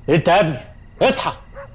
انت يا ابني اصحى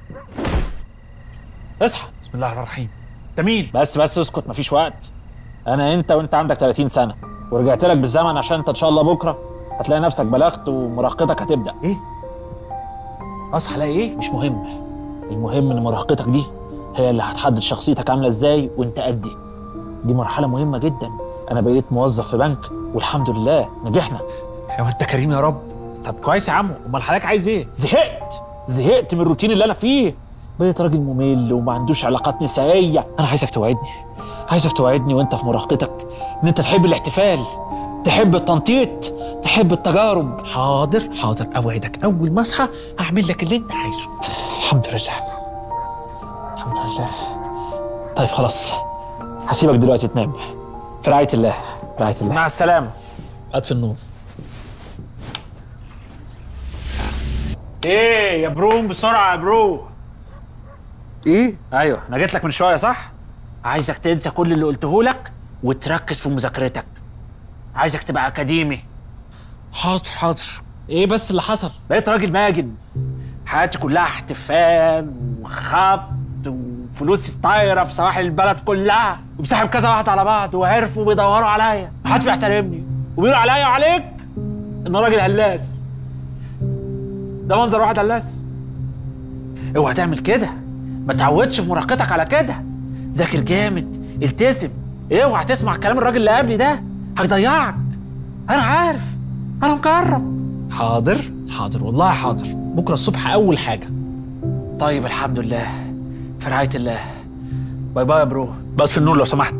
اصحى بسم الله الرحمن الرحيم انت مين بس بس اسكت مفيش وقت انا انت وانت عندك 30 سنه ورجعت لك بالزمن عشان انت ان شاء الله بكره هتلاقي نفسك بلغت ومراهقتك هتبدا ايه اصحى الاقي ايه مش مهم المهم ان مراهقتك دي هي اللي هتحدد شخصيتك عامله ازاي وانت قدي دي مرحله مهمه جدا انا بقيت موظف في بنك والحمد لله نجحنا يا انت كريم يا رب طب كويس يا عمو امال حضرتك عايز ايه زهقت زهقت من الروتين اللي انا فيه بقيت راجل ممل وما عندوش علاقات نسائيه انا عايزك توعدني عايزك توعدني وانت في مراهقتك ان انت تحب الاحتفال تحب التنطيط تحب التجارب حاضر حاضر اوعدك اول ما اصحى هعمل لك اللي انت عايزه الحمد لله الحمد لله طيب خلاص هسيبك دلوقتي تنام في رعايه الله في رعايه الله مع السلامه اطفي النور ايه يا برو بسرعه يا برو ايه ايوه انا جيت لك من شويه صح عايزك تنسى كل اللي قلته لك وتركز في مذاكرتك عايزك تبقى اكاديمي حاضر حاضر ايه بس اللي حصل بقيت راجل ماجن حياتي كلها احتفال وخبط وفلوسي طايره في سواحل البلد كلها وبسحب كذا واحد على بعض وعرفوا بيدوروا عليا محدش بيحترمني وبيقولوا عليا وعليك ان راجل هلاس ده منظر واحد هلاس اوعى تعمل كده ما تعودش في مراهقتك على كده ذاكر جامد التزم اوعى تسمع كلام الراجل اللي قبلي ده هيضيعك انا عارف انا مجرب حاضر حاضر والله حاضر بكره الصبح اول حاجه طيب الحمد لله في رعاية الله باي باي يا برو بطفي النور لو سمحت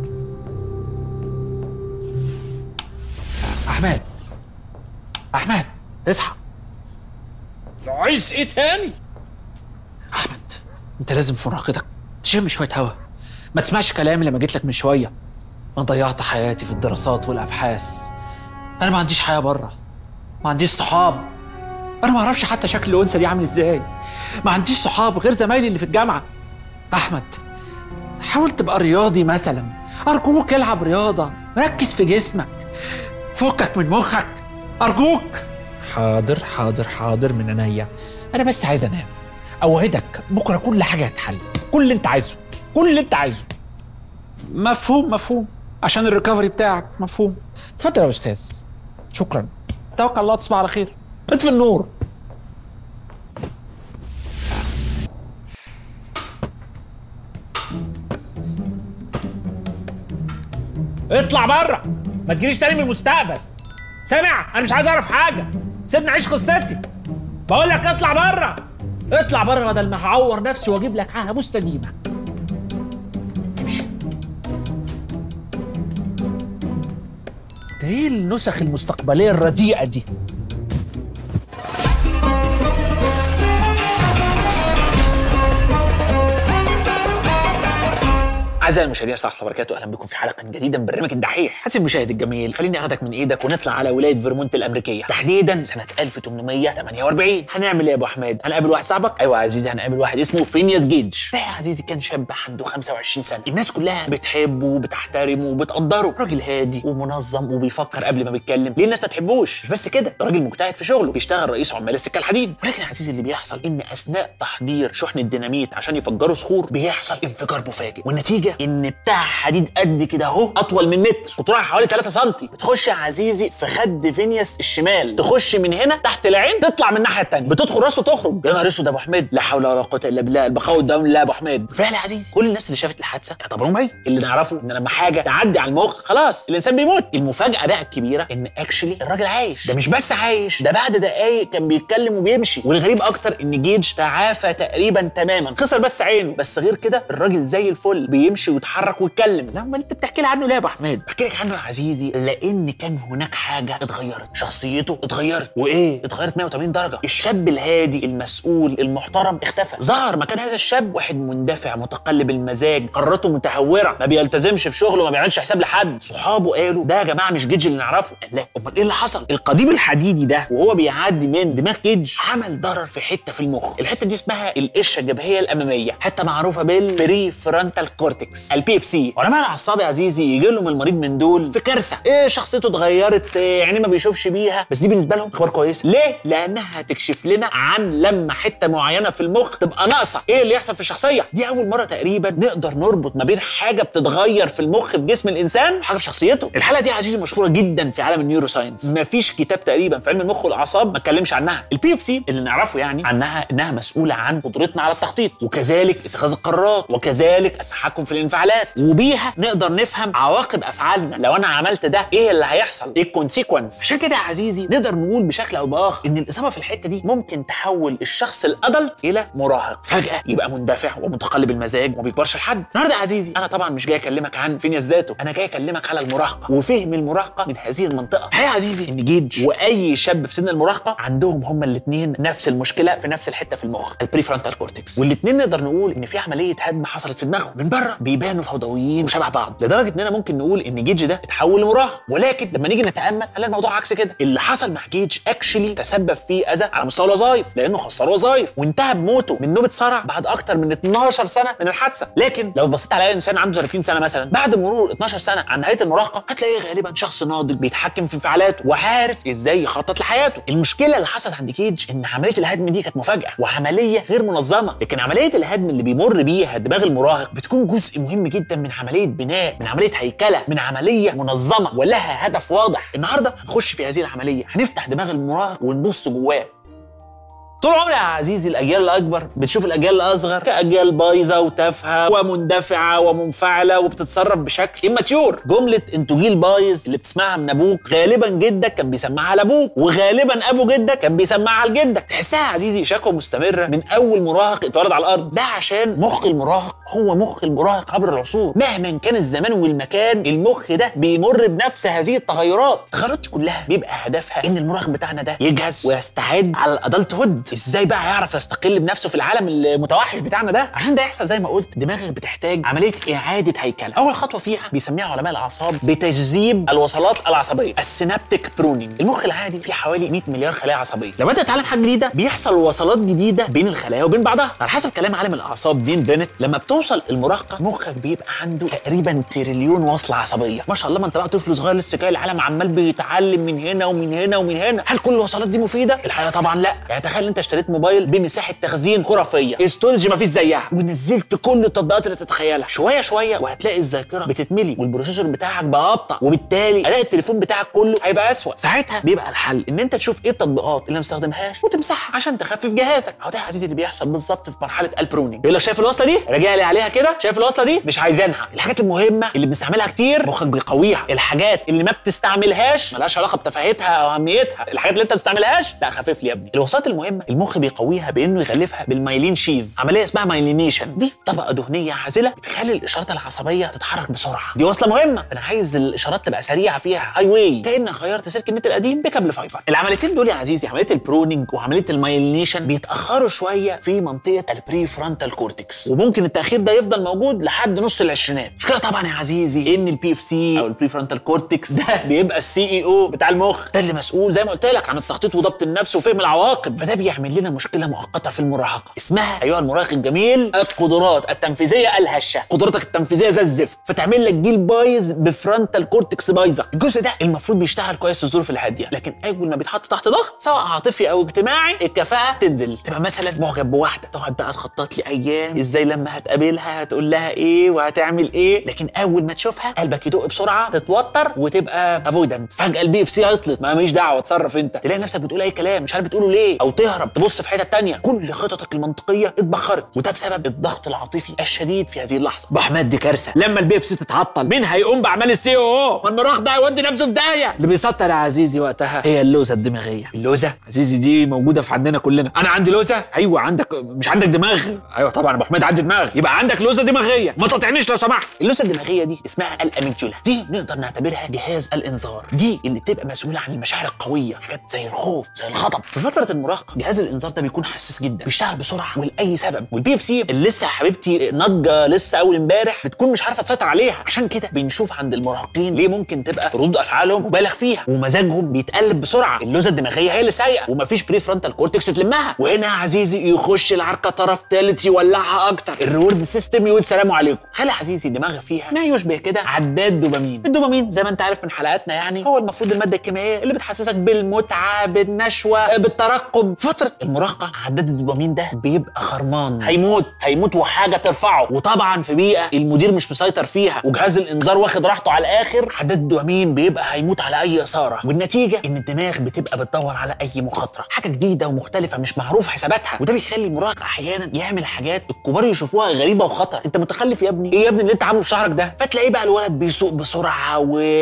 أحمد أحمد اصحى عايز ايه تاني أحمد أنت لازم في مراهقتك تشم شوية هوا ما تسمعش كلامي لما جيت لك من شوية أنا ضيعت حياتي في الدراسات والأبحاث أنا ما عنديش حياة بره ما عنديش صحاب أنا ما أعرفش حتى شكل الأنثى دي عامل إزاي ما عنديش صحاب غير زمايلي اللي في الجامعة أحمد حاول تبقى رياضي مثلا أرجوك العب رياضة ركز في جسمك فكك من مخك أرجوك حاضر حاضر حاضر من عينيا انا بس عايز انام اوعدك بكره كل حاجه هتحل كل اللي انت عايزه كل اللي انت عايزه مفهوم مفهوم عشان الريكفري بتاعك مفهوم اتفضل يا استاذ شكرا توكل على الله تصبح على خير اطفي النور اطلع بره ما تجيليش تاني من المستقبل سامع انا مش عايز اعرف حاجه سيبني اعيش قصتي بقول لك اطلع بره اطلع بره بدل ما هعور نفسي واجيب لك عاهه مستديمه امشي ده ايه النسخ المستقبليه الرديئه دي أعزائي المشاهدين السلام عليكم وبركاته أهلا بكم في حلقة جديدة من برنامج الدحيح حسن المشاهد الجميل خليني أخدك من إيدك ونطلع على ولاية فيرمونت الأمريكية تحديدا سنة 1848 هنعمل إيه يا أبو حماد؟ هنقابل واحد صاحبك؟ أيوة يا عزيزي هنقابل واحد اسمه فينياس جيج ده يا عزيزي كان شاب عنده 25 سنة الناس كلها بتحبه وبتحترمه وبتقدره راجل هادي ومنظم وبيفكر قبل ما بيتكلم ليه الناس ما تحبوش مش بس كده ده راجل مجتهد في شغله بيشتغل رئيس عمال السكة الحديد ولكن يا عزيزي اللي بيحصل إن أثناء تحضير شحن الديناميت عشان يفجروا صخور بيحصل انفجار مفاجئ والنتيجة إن بتاع حديد قد كده اهو اطول من متر قطرها حوالي 3 سم بتخش يا عزيزي في خد فينياس الشمال تخش من هنا تحت العين تطلع من الناحيه الثانيه بتدخل راسه تخرج يا نهار اسود يا ابو حميد لا حول ولا قوه الا بالله البقاء والدوام لله يا ابو حميد فعلا يا عزيزي كل الناس اللي شافت الحادثه يعتبروه ميت اللي نعرفه ان لما حاجه تعدي على المخ خلاص الانسان بيموت المفاجاه بقى الكبيره ان اكشلي الراجل عايش ده مش بس عايش ده بعد دقايق كان بيتكلم وبيمشي والغريب اكتر ان جيج تعافى تقريبا تماما خسر بس عينه بس غير كده الراجل زي الفل بيمشي ويتحرك ويتكلم لا امال انت بتحكي لي عنه ليه يا ابو حميد بحكي لك عنه يا عزيزي لان كان هناك حاجه اتغيرت شخصيته اتغيرت وايه اتغيرت 180 درجه الشاب الهادي المسؤول المحترم اختفى ظهر مكان هذا الشاب واحد مندفع متقلب المزاج قراراته متهوره ما بيلتزمش في شغله ما بيعملش حساب لحد صحابه قالوا ده يا جماعه مش جيج اللي نعرفه قال لا امال ايه اللي حصل القضيب الحديدي ده وهو بيعدي من دماغ جيج عمل ضرر في حته في المخ الحته دي اسمها القشه الجبهيه الاماميه حته معروفه بالبري فرونتال كورتكس كورتكس البي اف سي علماء الاعصاب يا عزيزي يجي لهم المريض من دول في كارثه ايه شخصيته اتغيرت إيه عينيه ما بيشوفش بيها بس دي بالنسبه لهم اخبار كويسه ليه لانها هتكشف لنا عن لما حته معينه في المخ تبقى ناقصه ايه اللي يحصل في الشخصيه دي اول مره تقريبا نقدر نربط ما بين حاجه بتتغير في المخ في جسم الانسان وحاجه في شخصيته الحاله دي يا عزيزي مشهوره جدا في عالم النيورو ساينس مفيش كتاب تقريبا في علم المخ والاعصاب ما اتكلمش عنها البي اف سي اللي نعرفه يعني عنها انها مسؤوله عن قدرتنا على التخطيط وكذلك اتخاذ القرارات وكذلك التحكم في الانفعالات وبيها نقدر نفهم عواقب افعالنا لو انا عملت ده ايه اللي هيحصل ايه الكونسيكونس عشان كده يا عزيزي نقدر نقول بشكل او باخر ان الاصابه في الحته دي ممكن تحول الشخص الادلت الى مراهق فجاه يبقى مندفع ومتقلب المزاج وما بيكبرش لحد النهارده يا عزيزي انا طبعا مش جاي اكلمك عن فينياس ذاته انا جاي اكلمك على المراهقه وفهم المراهقه من هذه المنطقه الحقيقه يا عزيزي ان جيج واي شاب في سن المراهقه عندهم هما الاثنين نفس المشكله في نفس الحته في المخ البريفرونتال كورتكس والاثنين نقدر نقول ان في عمليه هدم حصلت في دماغهم من بره بيبانوا فوضويين وشبه بعض لدرجه اننا ممكن نقول ان جيج ده اتحول لمراهق ولكن لما نيجي نتامل هنلاقي الموضوع عكس كده اللي حصل مع جيج اكشلي تسبب في اذى على مستوى الوظائف لانه خسر وظائف وانتهى بموته من نوبه صرع بعد اكتر من 12 سنه من الحادثه لكن لو بصيت على اي انسان عنده 30 سنه مثلا بعد مرور 12 سنه عن نهايه المراهقه هتلاقيه غالبا شخص ناضج بيتحكم في انفعالاته وعارف ازاي يخطط لحياته المشكله اللي حصلت عند كيج ان عمليه الهدم دي كانت مفاجاه وعمليه غير منظمه لكن عمليه الهدم اللي بيمر بيها دماغ المراهق بتكون جزء مهم جدا من عمليه بناء من عمليه هيكله من عمليه منظمه ولها هدف واضح النهارده هنخش في هذه العمليه هنفتح دماغ المراهق ونبص جواه طول عمري يا عزيزي الاجيال الاكبر بتشوف الاجيال الاصغر كاجيال بايظه وتافهه ومندفعه ومنفعله وبتتصرف بشكل اماتيور جمله انتوا جيل بايظ اللي بتسمعها من ابوك غالبا جدك كان بيسمعها لابوك وغالبا ابو جدك كان بيسمعها لجدك تحسها يا عزيزي شكوى مستمره من اول مراهق اتولد على الارض ده عشان مخ المراهق هو مخ المراهق عبر العصور مهما كان الزمان والمكان المخ ده بيمر بنفس هذه التغيرات التغيرات دي كلها بيبقى هدفها ان المراهق بتاعنا ده يجهز ويستعد على الادلت هود ازاي بقى يعرف يستقل بنفسه في العالم المتوحش بتاعنا ده عشان ده يحصل زي ما قلت دماغك بتحتاج عمليه اعاده هيكله اول خطوه فيها بيسميها علماء الاعصاب بتجذيب الوصلات العصبيه السينابتيك برونينج المخ العادي فيه حوالي 100 مليار خلايا عصبيه لما انت تتعلم حاجه جديده بيحصل وصلات جديده بين الخلايا وبين بعضها على حسب كلام عالم الاعصاب دين بنت لما بتوصل المراهقه مخك بيبقى عنده تقريبا تريليون وصله عصبيه ما شاء الله ما انت بقى طفل صغير لسه جاي العالم عمال بيتعلم من هنا ومن هنا ومن هنا هل كل الوصلات دي مفيده الحقيقه طبعا لا يعني تخيل انت اشتريت موبايل بمساحه تخزين خرافيه استورج ما فيش زيها ونزلت كل التطبيقات اللي تتخيلها شويه شويه وهتلاقي الذاكره بتتملي والبروسيسور بتاعك بقى ابطا وبالتالي اداء التليفون بتاعك كله هيبقى اسوء ساعتها بيبقى الحل ان انت تشوف ايه التطبيقات اللي ما استخدمهاش وتمسحها عشان تخفف جهازك اهو ده يا عزيزي اللي بيحصل بالظبط في مرحله البرونينج يقول لك شايف الوصله دي راجع لي عليها كده شايف الوصله دي مش عايزينها الحاجات المهمه اللي بنستعملها كتير مخك بيقويها الحاجات اللي ما بتستعملهاش ملهاش علاقه بتفاهتها او اهميتها الحاجات اللي انت ما بتستعملهاش لا خفف لي يا ابني الوصلات المهمه المخ بيقويها بانه يغلفها بالمايلين شيف عمليه اسمها مايلينيشن دي طبقه دهنيه عازله بتخلي الاشارات العصبيه تتحرك بسرعه دي وصله مهمه انا عايز الاشارات تبقى سريعه فيها هاي واي كانك غيرت سلك النت القديم بكابل فايبر العمليتين دول يا عزيزي عمليه البرونينج وعمليه المايلينيشن بيتاخروا شويه في منطقه البري فرونتال كورتكس وممكن التاخير ده يفضل موجود لحد نص العشرينات مش كده طبعا يا عزيزي ان البي اف سي او البري فرونتال كورتكس ده بيبقى السي اي او بتاع المخ ده اللي مسؤول زي ما قلت لك عن التخطيط وضبط النفس وفهم العواقب فده بيعمل لنا مشكله مؤقته في المراهقه اسمها ايها المراهق الجميل القدرات التنفيذيه الهشه قدرتك التنفيذيه زي الزفت فتعمل لك جيل بايظ بفرونتال كورتكس بايظه الجزء ده المفروض بيشتغل كويس في الظروف الهاديه لكن اول ما بيتحط تحت ضغط سواء عاطفي او اجتماعي الكفاءه تنزل تبقى مثلا معجب بواحده تقعد بقى تخطط لي ايام ازاي لما هتقابلها هتقول لها ايه وهتعمل ايه لكن اول ما تشوفها قلبك يدق بسرعه تتوتر وتبقى افويدنت فجاه البي اف سي عطلت ما ماليش دعوه اتصرف انت تلاقي نفسك بتقول اي كلام مش عارف بتقوله ليه او تهرب تبص في حته تانية كل خططك المنطقيه اتبخرت وده بسبب الضغط العاطفي الشديد في هذه اللحظه ابو حماد دي كارثه لما البي اف سي تتعطل مين هيقوم باعمال السي او او ما المراهق ده هيودي نفسه في داهيه اللي بيسطر يا عزيزي وقتها هي اللوزه الدماغيه اللوزه عزيزي دي موجوده في عندنا كلنا انا عندي لوزه ايوه عندك مش عندك دماغ ايوه طبعا ابو حميد عندي دماغ يبقى عندك لوزه دماغيه ما تقطعنيش لو سمحت اللوزه الدماغيه دي اسمها الاميجولا دي نقدر نعتبرها جهاز الانذار دي اللي بتبقى مسؤوله عن المشاعر القويه حاجات زي الخوف زي الغضب في فتره المراهقه جهاز جهاز الانذار ده بيكون حساس جدا بيشتغل بسرعه ولاي سبب والبي اف سي اللي لسه يا حبيبتي نضجه لسه اول امبارح بتكون مش عارفه تسيطر عليها عشان كده بنشوف عند المراهقين ليه ممكن تبقى ردود افعالهم مبالغ فيها ومزاجهم بيتقلب بسرعه اللوزه الدماغيه هي اللي سايقه ومفيش بري فرونتال كورتكس تلمها وهنا يا عزيزي يخش العركه طرف ثالث يولعها اكتر الريورد سيستم يقول سلام عليكم خلي عزيزي دماغ فيها ما يشبه كده عداد دوبامين الدوبامين زي ما انت عارف من حلقاتنا يعني هو المفروض الماده الكيميائيه اللي بتحسسك بالمتعه بالنشوه بالترقب فتره المراهقه عداد الدوبامين ده بيبقى خرمان هيموت هيموت وحاجه ترفعه وطبعا في بيئه المدير مش مسيطر فيها وجهاز الانذار واخد راحته على الاخر عداد الدوبامين بيبقى هيموت على اي اثاره والنتيجه ان الدماغ بتبقى بتدور على اي مخاطره حاجه جديده ومختلفه مش معروف حساباتها وده بيخلي المراهق احيانا يعمل حاجات الكبار يشوفوها غريبه وخطر انت متخلف يا ابني ايه يا ابني اللي انت عامله في شعرك ده فتلاقيه بقى الولد بيسوق بسرعه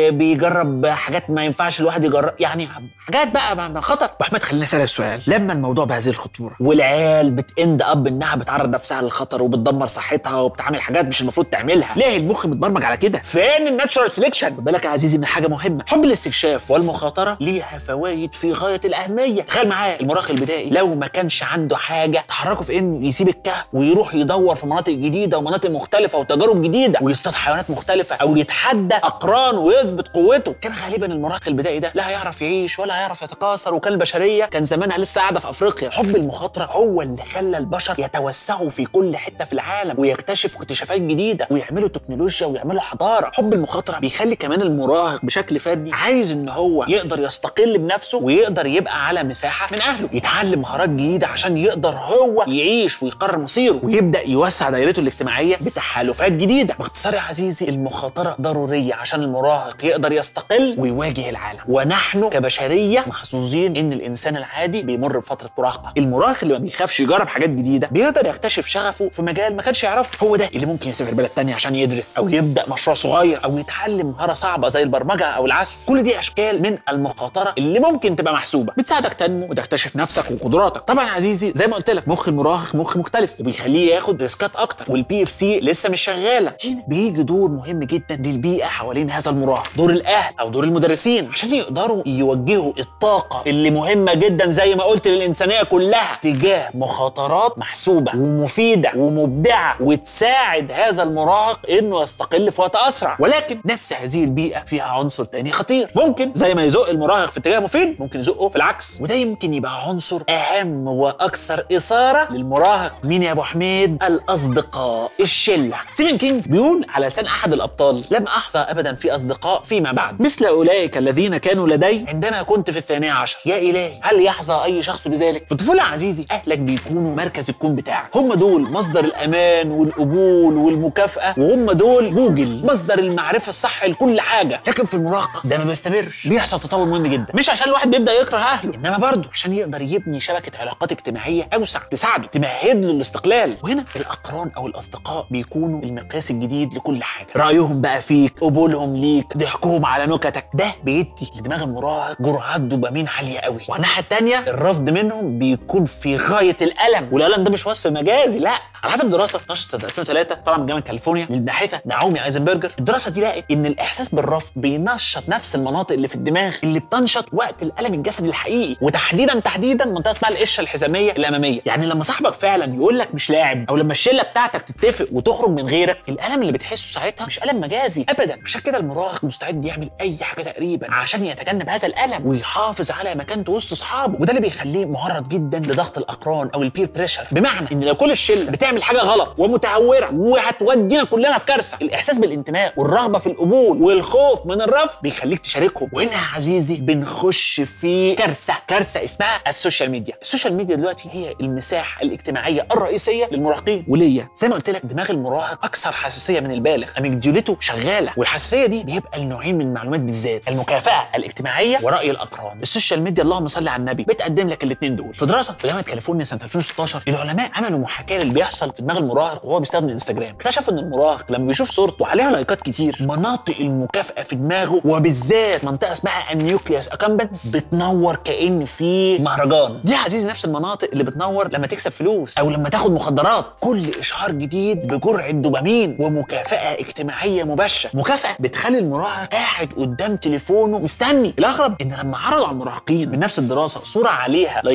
وبيجرب حاجات ما ينفعش الواحد يجرب يعني حاجات بقى ما- ما خطر واحمد خليني اسالك سؤال لما الموضوع بهذه الخطوره والعيال بتند اب انها بتعرض نفسها للخطر وبتدمر صحتها وبتعمل حاجات مش المفروض تعملها ليه المخ متبرمج على كده فين الناتشورال سيلكشن خد بالك يا عزيزي من حاجه مهمه حب الاستكشاف والمخاطره ليها فوائد في غايه الاهميه تخيل معايا المراهق البدائي لو ما كانش عنده حاجه تحركه في انه يسيب الكهف ويروح يدور في مناطق جديده ومناطق مختلفه وتجارب جديده ويصطاد حيوانات مختلفه او يتحدى اقران ويثبت قوته كان غالبا المراهق البدائي ده لا هيعرف يعيش ولا هيعرف يتكاثر وكان البشريه كان زمانها لسه قاعده في افريقيا حب المخاطره هو اللي خلى البشر يتوسعوا في كل حته في العالم ويكتشفوا اكتشافات جديده ويعملوا تكنولوجيا ويعملوا حضاره حب المخاطره بيخلي كمان المراهق بشكل فردي عايز ان هو يقدر يستقل بنفسه ويقدر يبقى على مساحه من اهله يتعلم مهارات جديده عشان يقدر هو يعيش ويقرر مصيره ويبدا يوسع دايرته الاجتماعيه بتحالفات جديده باختصار يا عزيزي المخاطره ضروريه عشان المراهق يقدر يستقل ويواجه العالم ونحن كبشريه محظوظين ان الانسان العادي بيمر بفتره مراهقه المراهق اللي ما بيخافش يجرب حاجات جديده بيقدر يكتشف شغفه في مجال ما كانش يعرفه هو ده اللي ممكن يسافر بلد تانية عشان يدرس او يبدا مشروع صغير او يتعلم مهاره صعبه زي البرمجه او العزف كل دي اشكال من المخاطره اللي ممكن تبقى محسوبه بتساعدك تنمو وتكتشف نفسك وقدراتك طبعا يا عزيزي زي ما قلت لك مخ المراهق مخ مختلف وبيخليه ياخد ريسكات اكتر والبي اف سي لسه مش شغاله هنا بيجي دور مهم جدا للبيئه حوالين هذا المراهق دور الاهل او دور المدرسين عشان يقدروا يوجهوا الطاقه اللي مهمه جدا زي ما قلت للانسانيه كلها تجاه مخاطرات محسوبه ومفيده ومبدعه وتساعد هذا المراهق انه يستقل في وقت اسرع ولكن نفس هذه البيئه فيها عنصر تاني خطير ممكن زي ما يزق المراهق في اتجاه مفيد ممكن يزقه في العكس وده يمكن يبقى عنصر اهم واكثر اثاره للمراهق مين يا ابو حميد الاصدقاء الشله ستيفن كينج بيقول على لسان احد الابطال لم احظى ابدا في اصدقاء فيما بعد مثل اولئك الذين كانوا لدي عندما كنت في الثانيه عشر يا الهي هل يحظى اي شخص بذلك في الطفوله يا عزيزي اهلك بيكونوا مركز الكون بتاعك هم دول مصدر الامان والقبول والمكافاه وهم دول جوجل مصدر المعرفه الصح لكل حاجه لكن في المراهقه ده ما بيستمرش بيحصل تطور مهم جدا مش عشان الواحد بيبدا يكره اهله انما برضه عشان يقدر يبني شبكه علاقات اجتماعيه اوسع تساعده تمهد له الاستقلال وهنا الاقران او الاصدقاء بيكونوا المقياس الجديد لكل حاجه رايهم بقى فيك قبولهم ليك ضحكهم على نكتك ده بيدي لدماغ المراهق جرعات دوبامين عاليه قوي والناحيه الثانيه الرفض منهم بيكون في غايه الالم والالم ده مش وصف مجازي لا على حسب دراسه 12 سنه 2003 طبعا من جامعه كاليفورنيا للباحثه نعومي ايزنبرجر الدراسه دي لقت ان الاحساس بالرفض بينشط نفس المناطق اللي في الدماغ اللي بتنشط وقت الالم الجسدي الحقيقي وتحديدا تحديدا منطقه اسمها القشه الحزاميه الاماميه يعني لما صاحبك فعلا يقول لك مش لاعب او لما الشله بتاعتك تتفق وتخرج من غيرك الالم اللي بتحسه ساعتها مش الم مجازي ابدا عشان كده المراهق مستعد يعمل اي حاجه تقريبا عشان يتجنب هذا الالم ويحافظ على مكانته وسط اصحابه وده اللي بيخليه معرض جدا لضغط الاقران او البير بريشر بمعنى ان لو كل الشله بتعمل حاجه غلط ومتهوره وهتودينا كلنا في كارثه الاحساس بالانتماء والرغبه في القبول والخوف من الرفض بيخليك تشاركهم وهنا يا عزيزي بنخش في كارثه كارثه اسمها السوشيال ميديا السوشيال ميديا دلوقتي هي المساحه الاجتماعيه الرئيسيه للمراهقين وليا زي ما قلت لك دماغ المراهق اكثر حساسيه من البالغ اميجدولته شغاله والحساسيه دي بيبقى النوعين من المعلومات بالذات المكافاه الاجتماعيه وراي الاقران السوشيال ميديا اللهم صل على النبي بتقدم لك الاثنين دول في دراسه في جامعه كاليفورنيا سنه 2016 العلماء عملوا محاكاه اللي بيحصل في دماغ المراهق وهو بيستخدم الانستجرام اكتشفوا ان المراهق لما بيشوف صورته عليها لايكات كتير مناطق المكافاه في دماغه وبالذات منطقه اسمها النيوكليوس اكامبنس بتنور كان في مهرجان دي يا عزيزي نفس المناطق اللي بتنور لما تكسب فلوس او لما تاخد مخدرات كل اشعار جديد بجرعه دوبامين ومكافاه اجتماعيه مباشره مكافاه بتخلي المراهق قاعد قدام تليفونه مستني الاغرب ان لما عرضوا على المراهقين من نفس الدراسه صوره عليها لايكات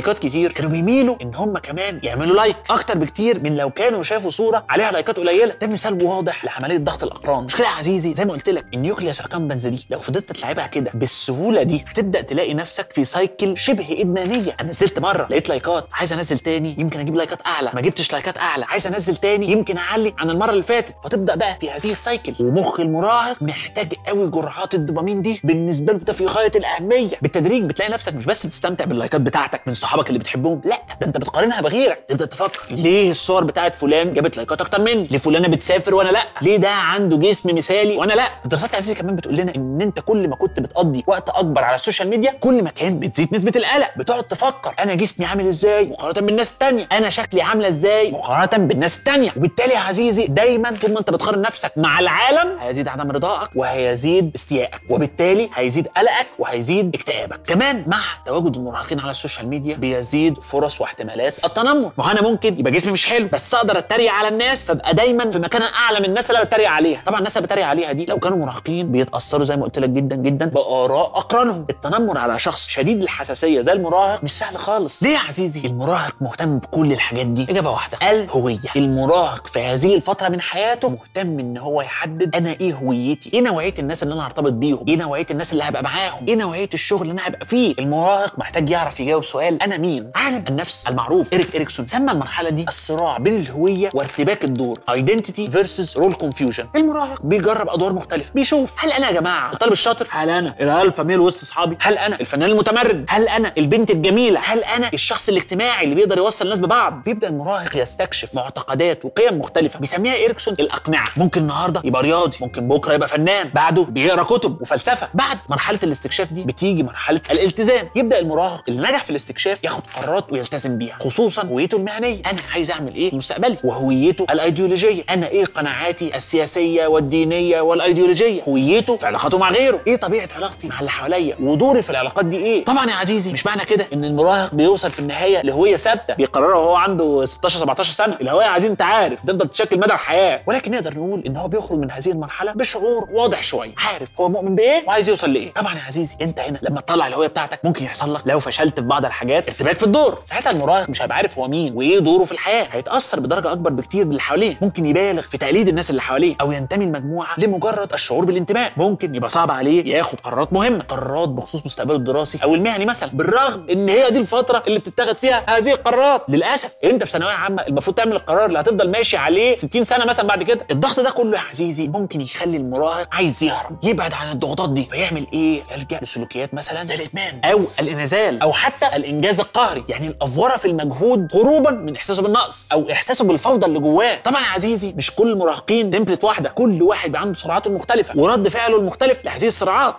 لايكات كتير كانوا بيميلوا ان هم كمان يعملوا لايك اكتر بكتير من لو كانوا شافوا صوره عليها لايكات قليله ده مثال واضح لعمليه ضغط الاقران مش كده يا عزيزي زي ما قلت لك النيوكليوس اكامبنز دي لو فضلت تلعبها كده بالسهوله دي هتبدا تلاقي نفسك في سايكل شبه ادمانيه انا نزلت مره لقيت لايكات عايز انزل تاني يمكن اجيب لايكات اعلى ما جبتش لايكات اعلى عايز انزل تاني يمكن اعلي عن المره اللي فاتت فتبدا بقى في هذه السايكل ومخ المراهق محتاج قوي جرعات الدوبامين دي بالنسبه له ده في غايه الاهميه بالتدريج بتلاقي نفسك مش بس بتستمتع باللايكات بتاعتك من صحابك اللي بتحبهم لا ده انت بتقارنها بغيرك تبدا تفكر ليه الصور بتاعت فلان جابت لايكات اكتر مني ليه فلانه بتسافر وانا لا ليه ده عنده جسم مثالي وانا لا الدراسات يا عزيزي كمان بتقول لنا ان انت كل ما كنت بتقضي وقت اكبر على السوشيال ميديا كل ما كان بتزيد نسبه القلق بتقعد تفكر انا جسمي عامل ازاي مقارنه بالناس التانية انا شكلي عامله ازاي مقارنه بالناس التانية وبالتالي يا عزيزي دايما طول ما انت بتقارن نفسك مع العالم هيزيد عدم رضائك وهيزيد استيائك وبالتالي هيزيد قلقك وهيزيد اكتئابك كمان مع تواجد المراهقين على السوشيال ميديا بيزيد فرص واحتمالات التنمر ما هو انا ممكن يبقى جسمي مش حلو بس اقدر اتريق على الناس فابقى دايما في مكان اعلى من الناس اللي أنا بتريق عليها طبعا الناس اللي بتريق عليها دي لو كانوا مراهقين بيتاثروا زي ما قلت لك جدا جدا باراء اقرانهم التنمر على شخص شديد الحساسيه زي المراهق مش سهل خالص ليه يا عزيزي المراهق مهتم بكل الحاجات دي اجابه واحده الهويه المراهق في هذه الفتره من حياته مهتم ان هو يحدد انا ايه هويتي ايه نوعيه الناس اللي انا هرتبط بيهم ايه نوعيه الناس اللي هبقى معاهم ايه نوعيه الشغل اللي انا هبقى فيه المراهق محتاج يعرف يجاوب سؤال انا مين عالم النفس المعروف اريك اريكسون سمى المرحله دي الصراع بين الهويه وارتباك الدور ايدنتيتي فيرسز رول كونفيوجن المراهق بيجرب ادوار مختلفه بيشوف هل انا يا جماعه الطالب الشاطر هل انا الالفا ميل وسط اصحابي هل انا الفنان المتمرد هل انا البنت الجميله هل انا الشخص الاجتماعي اللي بيقدر يوصل الناس ببعض بيبدا المراهق يستكشف معتقدات وقيم مختلفه بيسميها اريكسون الاقنعه ممكن النهارده يبقى رياضي ممكن بكره يبقى فنان بعده بيقرا كتب وفلسفه بعد مرحله الاستكشاف دي بتيجي مرحله الالتزام يبدا المراهق اللي نجح في الاستكشاف ياخد قرارات ويلتزم بيها خصوصا هويته المهنيه انا عايز اعمل ايه في مستقبلي وهويته الايديولوجيه انا ايه قناعاتي السياسيه والدينيه والايديولوجيه هويته في علاقاته مع غيره ايه طبيعه علاقتي مع اللي حواليا ودوري في العلاقات دي ايه طبعا يا عزيزي مش معنى كده ان المراهق بيوصل في النهايه لهويه ثابته بيقررها وهو عنده 16 17 سنه الهويه يا عزيزي انت عارف تفضل تشكل مدى الحياه ولكن نقدر نقول ان هو بيخرج من هذه المرحله بشعور واضح شويه عارف هو مؤمن بايه وعايز يوصل لايه طبعا يا عزيزي انت هنا لما تطلع الهويه بتاعتك ممكن يحصل لك لو فشلت في بعض الحاجات ارتباك في الدور ساعتها المراهق مش هيبقى عارف هو مين وايه دوره في الحياه هيتاثر بدرجه اكبر بكتير باللي حواليه ممكن يبالغ في تقليد الناس اللي حواليه او ينتمي لمجموعه لمجرد الشعور بالانتماء ممكن يبقى صعب عليه ياخد قرارات مهمه قرارات بخصوص مستقبله الدراسي او المهني مثلا بالرغم ان هي دي الفتره اللي بتتاخد فيها هذه القرارات للاسف انت في ثانويه عامه المفروض تعمل القرار اللي هتفضل ماشي عليه 60 سنه مثلا بعد كده الضغط ده كله يا عزيزي ممكن يخلي المراهق عايز يهرب يبعد عن الضغوطات دي فيعمل ايه يلجا لسلوكيات مثلا زي الادمان او الانعزال او حتى الانجاز القهري يعني الافوره في المجهود هروبا من احساسه بالنقص او احساسه بالفوضى اللي جواه طبعا يا عزيزي مش كل المراهقين تمبلت واحده كل واحد بيبقى عنده سرعاته المختلفه ورد فعله المختلف لهذه الصراعات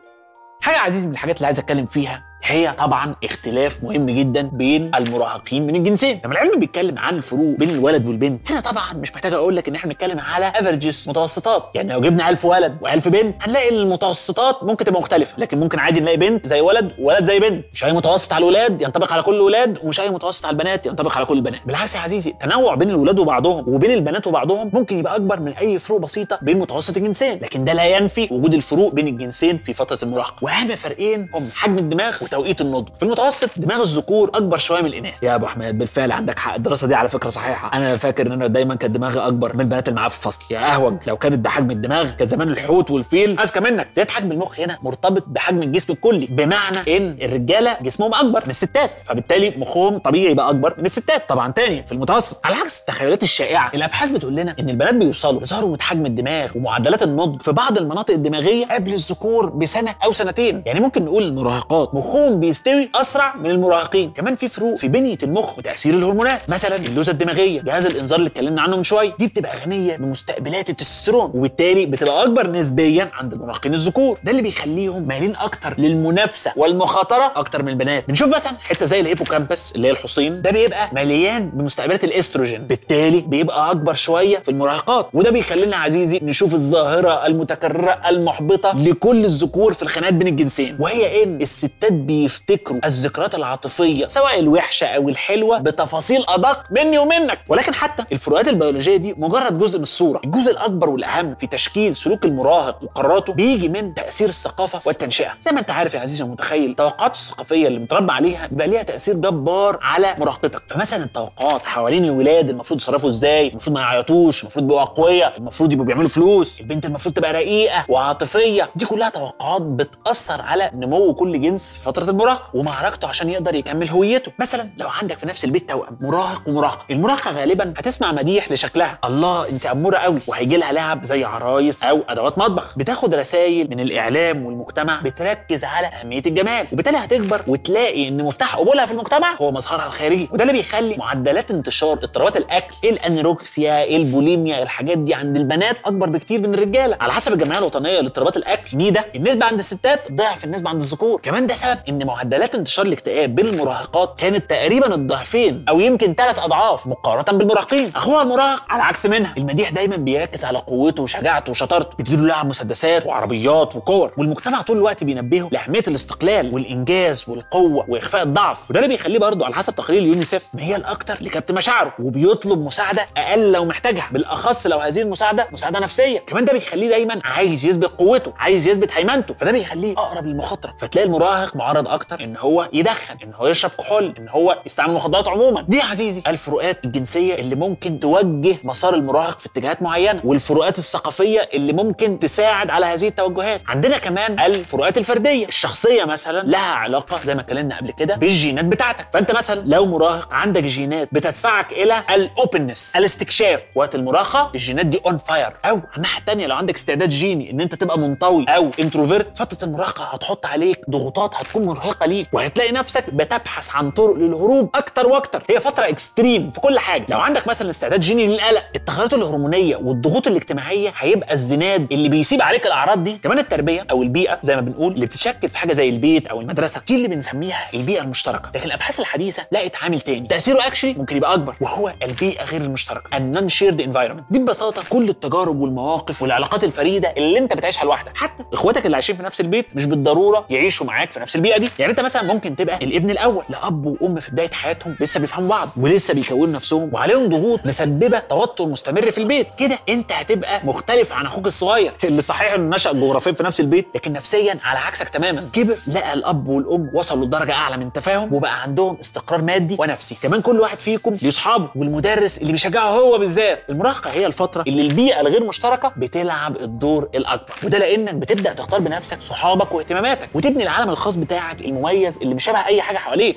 حاجه يا عزيزي من الحاجات اللي عايز اتكلم فيها هي طبعا اختلاف مهم جدا بين المراهقين من الجنسين لما العلم بيتكلم عن الفروق بين الولد والبنت هنا طبعا مش محتاج اقول لك ان احنا بنتكلم على افريجز متوسطات يعني لو جبنا 1000 ولد و1000 بنت هنلاقي ان المتوسطات ممكن تبقى مختلفه لكن ممكن عادي نلاقي بنت زي ولد وولد زي بنت مش اي متوسط على الولاد ينطبق على كل الولاد ومش اي متوسط على البنات ينطبق على كل البنات بالعكس يا عزيزي التنوع بين الولاد وبعضهم وبين البنات وبعضهم ممكن يبقى اكبر من اي فروق بسيطه بين متوسط الجنسين لكن ده لا ينفي وجود الفروق بين الجنسين في فتره المراهقه واهم فرقين هم حجم الدماغ وتوقيت النضج في المتوسط دماغ الذكور اكبر شويه من الاناث يا ابو حماد بالفعل عندك حق الدراسه دي على فكره صحيحه انا فاكر ان انا دايما كانت دماغي اكبر من البنات اللي معايا في الفصل يا اهوج لو كانت بحجم الدماغ كان زمان الحوت والفيل اذكى منك زياده حجم المخ هنا مرتبط بحجم الجسم الكلي بمعنى ان الرجاله جسمهم اكبر من الستات فبالتالي مخهم طبيعي يبقى اكبر من الستات طبعا تاني في المتوسط على عكس التخيلات الشائعه الابحاث بتقول لنا ان البنات بيوصلوا لذروه حجم الدماغ ومعدلات النضج في بعض المناطق الدماغيه قبل الذكور بسنه او سنتين يعني ممكن نقول المراهقات مخهم بيستوي اسرع من المراهقين كمان في فروق في بنيه المخ وتاثير الهرمونات مثلا اللوزه الدماغيه جهاز الانذار اللي اتكلمنا عنه من شويه دي بتبقى غنيه بمستقبلات التستوستيرون وبالتالي بتبقى اكبر نسبيا عند المراهقين الذكور ده اللي بيخليهم مايلين اكتر للمنافسه والمخاطره اكتر من البنات بنشوف مثلا حته زي الهيبوكامبس اللي هي الحصين ده بيبقى مليان بمستقبلات الاستروجين بالتالي بيبقى اكبر شويه في المراهقات وده بيخلينا عزيزي نشوف الظاهره المتكرره المحبطه لكل الذكور في الخناقات بين الجنسين وهي ان الستات بيفتكروا الذكريات العاطفيه سواء الوحشه او الحلوه بتفاصيل ادق مني ومنك ولكن حتى الفروقات البيولوجيه دي مجرد جزء من الصوره الجزء الاكبر والاهم في تشكيل سلوك المراهق وقراراته بيجي من تاثير الثقافه والتنشئه زي ما انت عارف يا عزيزي ومتخيل التوقعات الثقافيه اللي متربى عليها بيبقى ليها تاثير جبار على مراهقتك فمثلا التوقعات حوالين الولاد المفروض يتصرفوا ازاي المفروض ما يعيطوش المفروض يبقوا اقوياء المفروض يبقوا بيعملوا فلوس البنت المفروض تبقى رقيقه وعاطفيه دي كلها توقعات بتاثر على نمو كل جنس في فتره المراهقه ومعركته عشان يقدر يكمل هويته مثلا لو عندك في نفس البيت توأم مراهق ومراهقه المراهقه غالبا هتسمع مديح لشكلها الله انت اموره قوي وهيجي لها لعب زي عرايس او ادوات مطبخ بتاخد رسائل من الاعلام والمجتمع بتركز على اهميه الجمال وبالتالي هتكبر وتلاقي ان مفتاح قبولها في المجتمع هو مظهرها الخارجي وده اللي بيخلي معدلات انتشار اضطرابات الاكل الانيروكسيا البوليميا الحاجات دي عند البنات اكبر بكتير من الرجاله على حسب الجمعيه الوطنيه لاضطرابات الاكل نيدا النسبه عند الستات ضعف النسبه عند الذكور كمان ده سبب ان معدلات انتشار الاكتئاب بين المراهقات كانت تقريبا الضعفين او يمكن ثلاث اضعاف مقارنه بالمراهقين اخوها المراهق على عكس منها المديح دايما بيركز على قوته وشجاعته وشطارته بتجيله لعب مسدسات وعربيات وكور والمجتمع طول الوقت بينبهه لاهميه الاستقلال والانجاز والقوه واخفاء الضعف وده اللي بيخليه برضه على حسب تقرير اليونيسيف ميال اكتر لكبت مشاعره وبيطلب مساعده اقل لو محتاجها بالاخص لو هذه المساعده مساعده نفسيه كمان ده بيخليه دايما عايز يثبت قوته عايز يثبت هيمنته فده بيخليه اقرب للمخاطره فتلاقي المراهق معرض اكتر ان هو يدخن ان هو يشرب كحول ان هو يستعمل مخدرات عموما دي يا عزيزي الفروقات الجنسيه اللي ممكن توجه مسار المراهق في اتجاهات معينه والفروقات الثقافيه اللي ممكن تساعد على هذه التوجهات عندنا كمان الفروقات الفرديه الشخصيه مثلا لها علاقه زي ما اتكلمنا قبل كده بالجينات بتاعتك فانت مثلا لو مراهق عندك جينات بتدفعك الى الاوبنس الاستكشاف وقت المراهقه الجينات دي اون فاير او على الناحيه الثانيه لو عندك استعداد جيني ان انت تبقى منطوي او انتروفيرت فتره المراهقه هتحط عليك ضغوطات هتكون مرهقه ليك وهتلاقي نفسك بتبحث عن طرق للهروب اكتر واكتر هي فتره اكستريم في كل حاجه لو عندك مثلا استعداد جيني للقلق التغيرات الهرمونيه والضغوط الاجتماعيه هيبقى الزناد اللي بيسيب عليك الاعراض دي كمان التربيه او البيئه زي ما بنقول اللي بتتشكل في حاجه زي البيت او المدرسه دي اللي بنسميها البيئه المشتركه لكن الابحاث الحديثه لقت عامل تاني تاثيره اكشلي ممكن يبقى اكبر وهو البيئه غير المشتركه النون شيرد انفايرمنت دي ببساطه كل التجارب والمواقف والعلاقات الفريده اللي انت بتعيشها لوحدك حتى اخواتك اللي عايشين في نفس البيت مش بالضروره يعيشوا معاك في نفس البيئه دي يعني انت مثلا ممكن تبقى الابن الاول لاب وام في بدايه حياتهم لسه بيفهموا بعض ولسه بيكونوا نفسهم وعليهم ضغوط مسببه توتر مستمر في البيت كده انت هتبقى مختلف عن اخوك الصغير اللي صحيح انه نشا جغرافيا في نفس البيت لكن نفسيا على عكسك تماما كبر لقى الاب والام وصلوا لدرجه اعلى من التفاهم وبقى عندهم استقرار مادي ونفسي كمان كل واحد فيكم ليه اصحابه والمدرس اللي بيشجعه هو بالذات المراهقه هي الفتره اللي البيئه الغير مشتركه بتلعب الدور الاكبر وده لانك بتبدا تختار بنفسك صحابك واهتماماتك وتبني العالم الخاص بتاعك المميز اللي مش شبه اي حاجه حواليك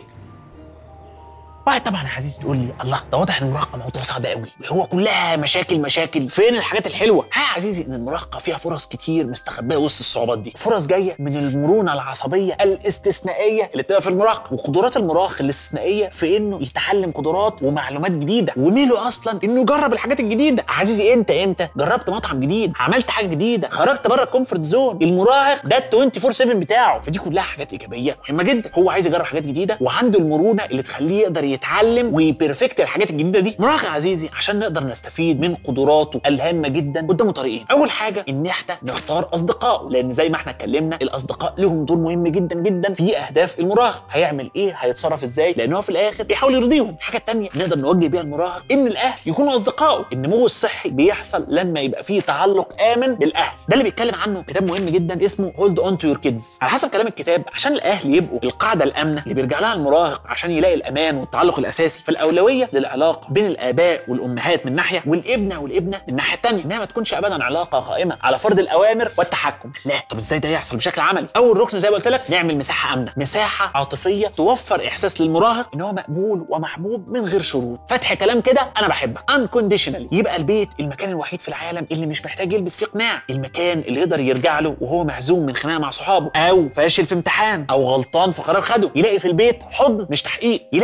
واحد طبعا يا عزيز تقول لي الله ده واضح ان المراهقه موضوع صعب قوي هو كلها مشاكل مشاكل فين الحاجات الحلوه ها يا عزيزي ان المراهقه فيها فرص كتير مستخبيه وسط الصعوبات دي فرص جايه من المرونه العصبيه الاستثنائيه اللي بتبقى في المراهقه وقدرات المراهق الاستثنائيه في انه يتعلم قدرات ومعلومات جديده وميله اصلا انه يجرب الحاجات الجديده عزيزي انت امتى جربت مطعم جديد عملت حاجه جديده خرجت بره الكومفورت زون المراهق ده ال 24 7 بتاعه فدي كلها حاجات ايجابيه مهمه جدا هو عايز يجرب حاجات جديده وعنده المرونه اللي تخليه يقدر يتعلم ويبرفكت الحاجات الجديده دي مراهق يا عزيزي عشان نقدر نستفيد من قدراته الهامه جدا قدامه طريقين اول حاجه ان احنا نختار اصدقائه لان زي ما احنا اتكلمنا الاصدقاء لهم دور مهم جدا جدا في اهداف المراهق هيعمل ايه هيتصرف ازاي لان هو في الاخر بيحاول يرضيهم الحاجه الثانيه نقدر نوجه بيها المراهق ان الاهل يكونوا اصدقائه النمو الصحي بيحصل لما يبقى فيه تعلق امن بالاهل ده اللي بيتكلم عنه كتاب مهم جدا اسمه هولد اون تو يور كيدز على حسب كلام الكتاب عشان الاهل يبقوا القاعده الامنه اللي بيرجع لها المراهق عشان يلاقي الامان والتعلق الاساسي فالاولويه للعلاقه بين الاباء والامهات من ناحيه والابنه والابنه من الناحيه الثانيه انها ما تكونش ابدا علاقه قائمه على فرض الاوامر والتحكم لا طب ازاي ده يحصل بشكل عملي اول ركن زي ما قلت لك نعمل مساحه امنه مساحه عاطفيه توفر احساس للمراهق ان هو مقبول ومحبوب من غير شروط فتح كلام كده انا بحبك unconditionally يبقى البيت المكان الوحيد في العالم اللي مش محتاج يلبس فيه قناع المكان اللي يقدر يرجع له وهو مهزوم من خناقه مع صحابه او فاشل في امتحان او غلطان في قرار خده يلاقي في البيت حضن مش تحقيق يلاقي اللي يقول له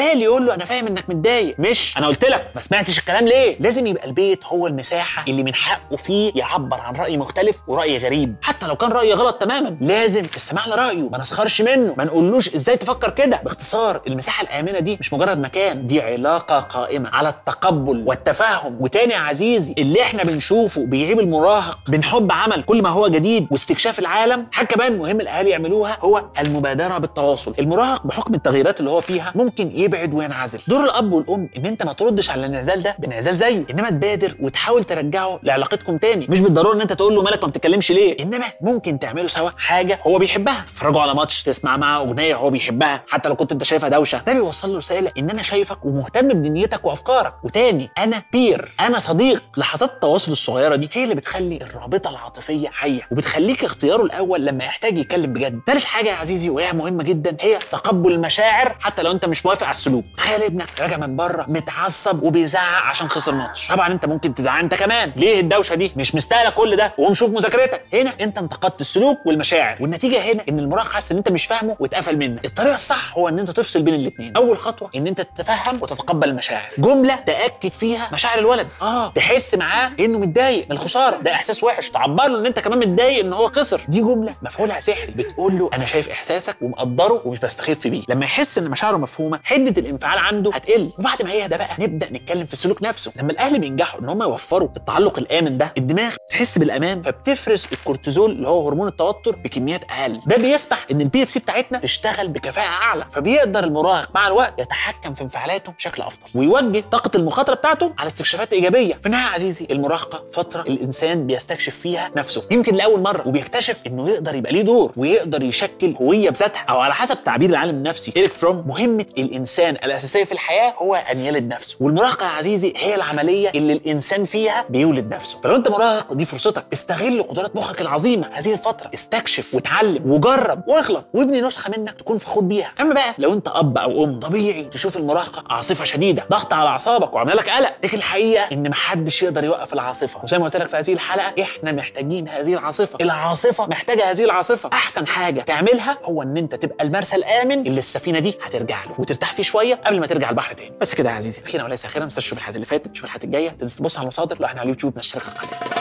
له انا فاهم انك متضايق مش انا قلت لك ما سمعتش الكلام ليه لازم يبقى البيت هو المساحه اللي من حقه فيه يعبر عن راي مختلف وراي غريب حتى لو كان راي غلط تماما لازم تسمع له رايه ما نسخرش منه ما نقولوش ازاي تفكر كده باختصار المساحه الامنه دي مش مجرد مكان دي علاقه قائمه على التقبل والتفاهم وتاني يا عزيزي اللي احنا بنشوفه بيعيب المراهق من حب عمل كل ما هو جديد واستكشاف العالم حاجه كمان مهم الاهالي يعملوها هو المبادره بالتواصل المراهق بحكم التغييرات اللي هو فيها ممكن يبعد وينعزل دور الاب والام ان انت ما تردش على الانعزال ده بانعزال زيه انما تبادر وتحاول ترجعه لعلاقتكم تاني مش بالضروره ان انت تقول له مالك ما بتتكلمش ليه انما ممكن تعملوا سوا حاجه هو بيحبها تتفرجوا على ماتش تسمع معاه اغنيه هو بيحبها حتى لو كنت انت شايفها دوشه ده بيوصل له رساله ان انا شايفك ومهتم بدنيتك وافكارك وتاني انا بير انا صديق لحظات التواصل الصغيره دي هي اللي بتخلي الرابطه العاطفيه حيه وبتخليك اختياره الاول لما يحتاج يتكلم بجد ثالث حاجه يا عزيزي وهي مهمه جدا هي تقبل المشاعر حتى لو انت مش موافق على السلوك تخيل ابنك راجع من بره متعصب وبيزعق عشان خسر ماتش طبعا انت ممكن تزعق انت كمان ليه الدوشه دي مش مستاهله كل ده وقوم شوف مذاكرتك هنا انت انتقدت السلوك والمشاعر والنتيجه هنا ان المراهق حاسس ان انت مش فاهمه واتقفل منك الطريقه الصح هو ان انت تفصل بين الاثنين اول خطوه ان انت تتفهم وتتقبل المشاعر جمله تاكد فيها مشاعر الولد اه تحس معاه انه متضايق من الخساره ده احساس وحش تعبر له ان انت كمان متضايق ان هو خسر دي جمله مفعولها سحري بتقول له انا شايف احساسك ومقدره ومش بستخف بيه لما يحس ان مشاعره مفهومه حده الانفعال عنده هتقل وبعد ما يهدى بقى نبدا نتكلم في السلوك نفسه لما الاهل بينجحوا ان هم يوفروا التعلق الامن ده الدماغ تحس بالامان فبتفرز الكورتيزول اللي هو هرمون التوتر بكميات اقل ده بيسمح ان البي اف سي بتاعتنا تشتغل بكفاءه اعلى فبيقدر المراهق مع الوقت يتحكم في انفعالاته بشكل افضل ويوجه طاقه المخاطره بتاعته على استكشافات ايجابيه في النهايه يا عزيزي المراهقه فتره الانسان بيستكشف فيها نفسه يمكن لاول مره وبيكتشف انه يقدر يبقى ليه دور ويقدر يشكل هويه بذاتها او على حسب تعبير العالم النفسي ايريك فروم مهمه الانسان الاساسيه في الحياه هو ان يلد نفسه والمراهقه يا عزيزي هي العمليه اللي الانسان فيها بيولد نفسه فلو انت مراهق دي فرصتك استغل قدرات مخك العظيمه هذه الفتره استكشف وتعلم وجرب واغلط وابني نسخه منك تكون فخور بيها اما بقى لو انت اب او ام طبيعي تشوف المراهقه عاصفه شديده ضغط على اعصابك وعامله لك قلق لكن الحقيقه ان محدش يقدر يوقف العاصفه وزي ما قلت لك في هذه الحلقه احنا محتاجين هذه العاصفه العاصفه محتاجه هذه العاصفه احسن حاجه تعملها هو ان انت تبقى المرسى الامن اللي السفينه دي هترجع له وترتاح فيه شويه قبل ما ترجع البحر تاني بس كده يا عزيزي اخيرا وليس اخيرا ما تنساش تشوف الحلقات اللي فاتت تشوف الحلقات الجايه تنسى تبص على المصادر لو احنا على اليوتيوب نشترك على القناه